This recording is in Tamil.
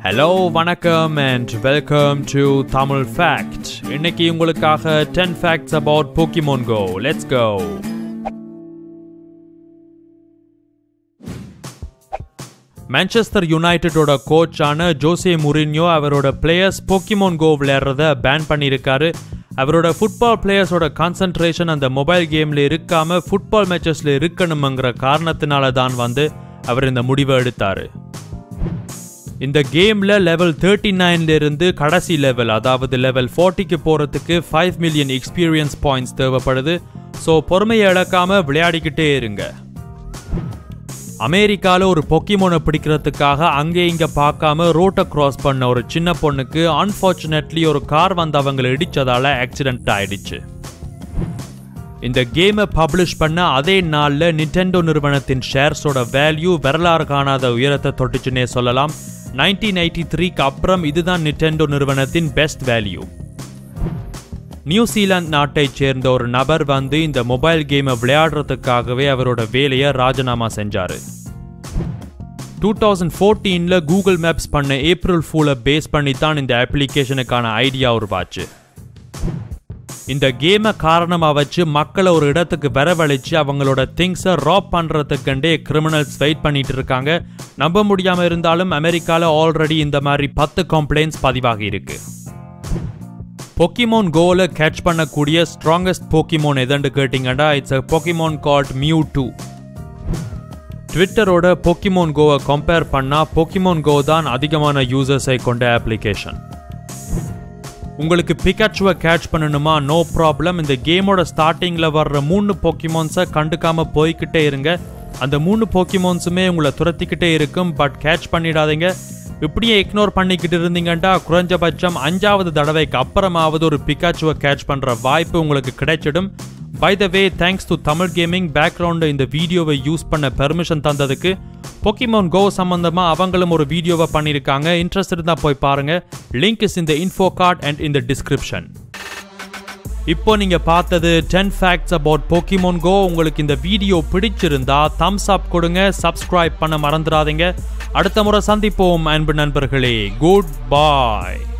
ஹலோ வணக்கம் and welcome to Tamil fact இன்னைக்கு உங்களுக்காக 10 facts about Pokemon Go let's go Manchester யுனைடெடோட கோச்சான ஜோசே முரின்யோ அவரோட பிளேயர்ஸ் போக்கிமோன் கோ விளையாடுறத பேன் பண்ணியிருக்காரு அவரோட ஃபுட்பால் பிளேயர்ஸோட கான்சன்ட்ரேஷன் அந்த மொபைல் கேமில் இருக்காம ஃபுட்பால் மேட்சஸில் இருக்கணுங்கிற காரணத்தினால தான் வந்து அவர் இந்த முடிவை எடுத்தார் இந்த கேமில் லெவல் தேர்ட்டி நைன்ல இருந்து கடைசி லெவல் அதாவது லெவல் ஃபார்ட்டிக்கு போகிறதுக்கு ஃபைவ் மில்லியன் எக்ஸ்பீரியன்ஸ் பாயிண்ட்ஸ் தேவைப்படுது ஸோ பொறுமையை இழக்காம விளையாடிக்கிட்டே இருங்க அமெரிக்காவில் ஒரு பொக்கிமோனை பிடிக்கிறதுக்காக அங்கே இங்கே பார்க்காம ரோட்டை கிராஸ் பண்ண ஒரு சின்ன பொண்ணுக்கு அன்ஃபார்ச்சுனேட்லி ஒரு கார் வந்து அவங்களை இடிச்சதால ஆக்சிடென்ட் ஆயிடுச்சு இந்த கேமை பப்ளிஷ் பண்ண அதே நாளில் நிட்டெண்டோ நிறுவனத்தின் ஷேர்ஸோட வேல்யூ வரலாறு காணாத உயரத்தை தொட்டுச்சுன்னே சொல்லலாம் நைன்டீன் எயிட்டி த்ரீக்கு அப்புறம் இதுதான் நிட்டெண்டோ நிறுவனத்தின் பெஸ்ட் வேல்யூ நியூசிலாந்து நாட்டைச் சேர்ந்த ஒரு நபர் வந்து இந்த மொபைல் கேமை விளையாடுறதுக்காகவே அவரோட வேலையை ராஜினாமா செஞ்சார் டூ தௌசண்ட் ஃபோர்டீனில் கூகுள் மேப்ஸ் பண்ண ஏப்ரல் ஃபூலை பேஸ் பண்ணி தான் இந்த அப்ளிகேஷனுக்கான ஐடியா உருவாச்சு இந்த கேமை காரணமாக வச்சு மக்களை ஒரு இடத்துக்கு வரவழைச்சு அவங்களோட திங்ஸை ராப் பண்ணுறதுக்கண்டே கிரிமினல்ஸ் வெயிட் பண்ணிட்டு இருக்காங்க நம்ப முடியாமல் இருந்தாலும் அமெரிக்காவில் ஆல்ரெடி இந்த மாதிரி பத்து கம்ப்ளைண்ட்ஸ் பதிவாகி இருக்கு பொக்கிமோன் கோல கேட்ச் பண்ணக்கூடிய ஸ்ட்ராங்கஸ்ட் போக்கிமோன் எதுன்னு கேட்டிங்கன்னா it's a Pokemon called Mew two ட்விட்டரோட பொக்கிமோன் கோவை கம்பேர் பண்ணால் பொக்கிமோன் கோ தான் அதிகமான யூசர்ஸை கொண்ட அப்ளிகேஷன் உங்களுக்கு பிகாச்சுவை கேட்ச் பண்ணணுமா நோ ப்ராப்ளம் இந்த கேமோட ஸ்டார்டிங்கில் வர்ற மூணு போக்கிமோன்ஸை கண்டுக்காம போய்கிட்டே இருங்க அந்த மூணு போக்கிமோன்ஸுமே உங்களை துரத்திக்கிட்டே இருக்கும் பட் கேட்ச் பண்ணிடாதீங்க இப்படியே இக்னோர் பண்ணிக்கிட்டு இருந்தீங்கன்னா குறைஞ்சபட்சம் அஞ்சாவது தடவைக்கு அப்புறமாவது ஒரு பிகாச்சுவை கேட்ச் பண்ணுற வாய்ப்பு உங்களுக்கு கிடைச்சிடும் by the way thanks to Tamil gaming background இந்த வீடியோவை யூஸ் பண்ண பெர்மிஷன் தந்ததுக்கு பொக்கிமோன் கோ சம்பந்தமா அவங்களும் ஒரு வீடியோவை பண்ணியிருக்காங்க இன்ட்ரெஸ்ட் இருந்தால் போய் பாருங்க லிங்க் இஸ் இந்த இன்ஃபோ கார்ட் அண்ட் இந்த டிஸ்கிரிப்ஷன் இப்போ நீங்க பார்த்தது 10 ஃபேக்ட்ஸ் அபவுட் போக்கிமோன் கோ உங்களுக்கு இந்த வீடியோ பிடிச்சிருந்தா தம்ஸ் அப் கொடுங்க சப்ஸ்கிரைப் பண்ண மறந்துடாதீங்க அடுத்த முறை சந்திப்போம் அன்பு நண்பர்களே குட் பாய்